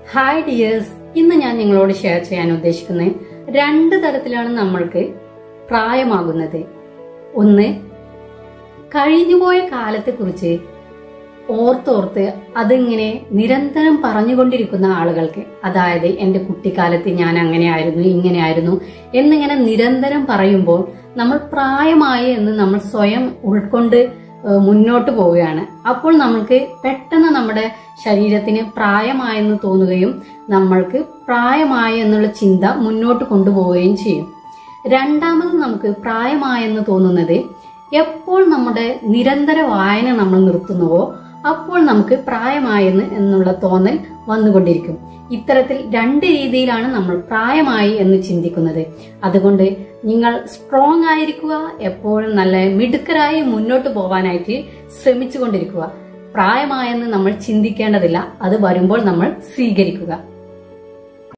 hi dears ഇന്ന് ഞാൻ നിങ്ങളോട് ഷെയർ ചെയ്യാൻ ഉദ്ദേശിക്കുന്നത് രണ്ട് തരത്തിലാണ് നമ്മൾക്ക് പ്രായമാകുന്നത് ഒന്ന് കഴിഞ്ഞുപോയ കാലത്തെക്കുറിച്ച് ഓർത്തോർത്ത് അതിങ്ങനെ നിരന്തരം പറഞ്ഞുകൊണ്ടിരിക്കുന്ന ആളുകൾക്ക് അതായത് എൻ്റെ കുട്ടിക്കാലത്ത് ഞാൻ അങ്ങനെയായിരുന്നു ഇങ്ങനെയായിരുന്നു എന്നിങ്ങനെ നിരന്തരം പറയുമ്പോൾ നമ്മൾ പ്രായമായി എന്ന് നമ്മൾ സ്വയം ഉൾക്കൊണ്ട് ഏഹ്, മുന്നോട്ട് പോവുകയാണ് അപ്പോൾ നമ്മൾക്ക് പെട്ടെന്ന് നമ്മുടെ ശരീരത്തിന് പ്രായമായെന്ന് തോന്നുകയും നമ്മൾക്ക് പ്രായമായി എന്നുള്ള ചിന്ത മുന്നോട്ട് കൊണ്ടുപോവുകയും ചെയ്യും രണ്ടാമത് നമുക്ക് പ്രായമായെന്ന് തോന്നുന്നത് എപ്പോൾ നമ്മുടെ നിരന്തര വായന നമ്മൾ നിർത്തുന്നുവോ അപ്പോൾ നമുക്ക് പ്രായമായെന്ന് എന്നുള്ള തോന്നൽ വന്നുകൊണ്ടിരിക്കും ഇത്തരത്തിൽ രണ്ട് രീതിയിലാണ് നമ്മൾ പ്രായമായി എന്ന് ചിന്തിക്കുന്നത് അതുകൊണ്ട് നിങ്ങൾ സ്ട്രോങ് ആയിരിക്കുക എപ്പോഴും നല്ല മിടുക്കരായി മുന്നോട്ട് പോകാനായിട്ട് ശ്രമിച്ചുകൊണ്ടിരിക്കുക പ്രായമായെന്ന് നമ്മൾ ചിന്തിക്കേണ്ടതില്ല അത് വരുമ്പോൾ നമ്മൾ സ്വീകരിക്കുക